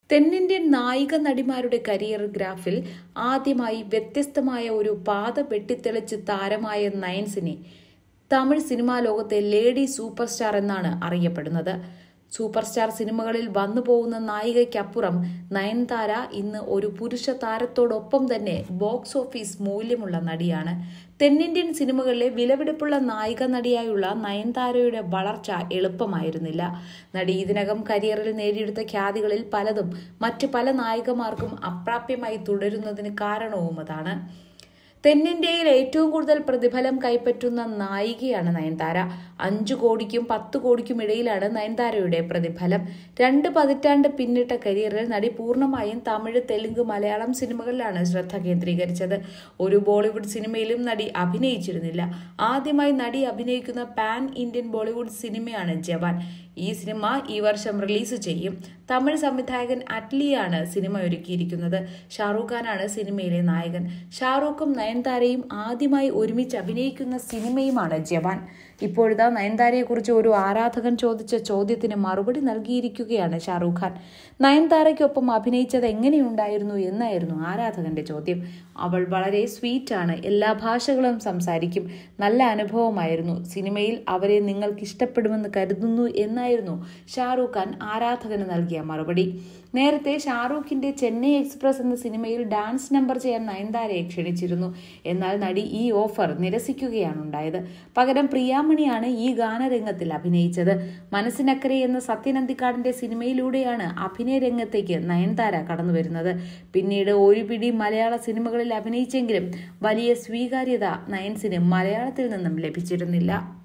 തെന്നിന്ത്യൻ നായിക നടിമാരുടെ കരിയർ ഗ്രാഫിൽ ആദ്യമായി വ്യത്യസ്തമായ ഒരു പാത വെട്ടിത്തെളിച്ച് താരമായ നയൻസിനെ തമിഴ് സിനിമാ ലോകത്തെ ലേഡി സൂപ്പർ സ്റ്റാർ എന്നാണ് അറിയപ്പെടുന്നത് സൂപ്പർ സ്റ്റാർ സിനിമകളിൽ വന്നു പോകുന്ന നായികയ്ക്കപ്പുറം നയൻതാര ഇന്ന് ഒരു പുരുഷ താരത്തോടൊപ്പം തന്നെ ബോക്സ് ഓഫീസ് മൂല്യമുള്ള നടിയാണ് തെന്നിന്ത്യൻ സിനിമകളിലെ വിലപിടിപ്പുള്ള നായിക നടിയായുള്ള നയൻതാരയുടെ വളർച്ച എളുപ്പമായിരുന്നില്ല നടി ഇതിനകം കരിയറിൽ നേടിയെടുത്ത ഖ്യാതികളിൽ പലതും മറ്റു പല നായികമാർക്കും അപ്രാപ്യമായി തുടരുന്നതിന് കാരണവും അതാണ് തെന്നിന്ത്യയിൽ ഏറ്റവും കൂടുതൽ പ്രതിഫലം കൈപ്പറ്റുന്ന നായികയാണ് നയൻതാര അഞ്ചു കോടിക്കും പത്ത് കോടിക്കും ഇടയിലാണ് നയൻതാരയുടെ പ്രതിഫലം രണ്ട് പതിറ്റാണ്ട് പിന്നിട്ട കരിയറിൽ നടി പൂർണ്ണമായും തമിഴ് തെലുങ്ക് മലയാളം സിനിമകളിലാണ് ശ്രദ്ധ കേന്ദ്രീകരിച്ചത് ഒരു ബോളിവുഡ് സിനിമയിലും നടി അഭിനയിച്ചിരുന്നില്ല ആദ്യമായി നടി അഭിനയിക്കുന്ന പാൻ ഇന്ത്യൻ ബോളിവുഡ് സിനിമയാണ് ജവാൻ ഈ സിനിമ ഈ വർഷം റിലീസ് ചെയ്യും തമിഴ് സംവിധായകൻ അറ്റ്ലിയാണ് സിനിമ ഒരുക്കിയിരിക്കുന്നത് ഷാറൂഖ് ഖാനാണ് സിനിമയിലെ നായകൻ ഷാറൂഖും നയൻതാരയും ആദ്യമായി ഒരുമിച്ച് അഭിനയിക്കുന്ന സിനിമയുമാണ് ജവാൻ ഇപ്പോഴിതാ നയൻതാരയെക്കുറിച്ച് ഒരു ആരാധകൻ ചോദിച്ച ചോദ്യത്തിന് മറുപടി നൽകിയിരിക്കുകയാണ് ഷാറൂഖ് ഖാൻ നയൻതാരയ്ക്കൊപ്പം അഭിനയിച്ചത് എങ്ങനെയുണ്ടായിരുന്നു എന്നായിരുന്നു ആരാധകന്റെ ചോദ്യം അവൾ വളരെ സ്വീറ്റാണ് എല്ലാ ഭാഷകളും സംസാരിക്കും നല്ല അനുഭവമായിരുന്നു സിനിമയിൽ അവരെ നിങ്ങൾക്ക് ഇഷ്ടപ്പെടുമെന്ന് കരുതുന്നു എന്നായിരുന്നു ഷാറൂഖ് ഖാൻ ആരാധകന് നൽകിയ മറുപടി നേരത്തെ ഷാറൂഖിന്റെ ചെന്നൈ എക്സ്പ്രസ് എന്ന സിനിമയിൽ ഡാൻസ് നമ്പർ ചെയ്യാൻ നയൻതാരയെ ക്ഷണിച്ചിരുന്നു എന്നാൽ നടി ഈ ഓഫർ നിരസിക്കുകയാണ് ഉണ്ടായത് പകരം പ്രിയാമണിയാണ് ഈ ഗാനരംഗത്തിൽ അഭിനയിച്ചത് മനസ്സിനക്കരെ എന്ന സത്യനന്ദിക്കാടിന്റെ സിനിമയിലൂടെയാണ് അഭിനയ രംഗത്തേക്ക് നയൻതാര കടന്നു വരുന്നത് പിന്നീട് ഒരു പിടി മലയാള സിനിമകളിൽ അഭിനയിച്ചെങ്കിലും വലിയ സ്വീകാര്യത നയൻസിന് മലയാളത്തിൽ നിന്നും ലഭിച്ചിരുന്നില്ല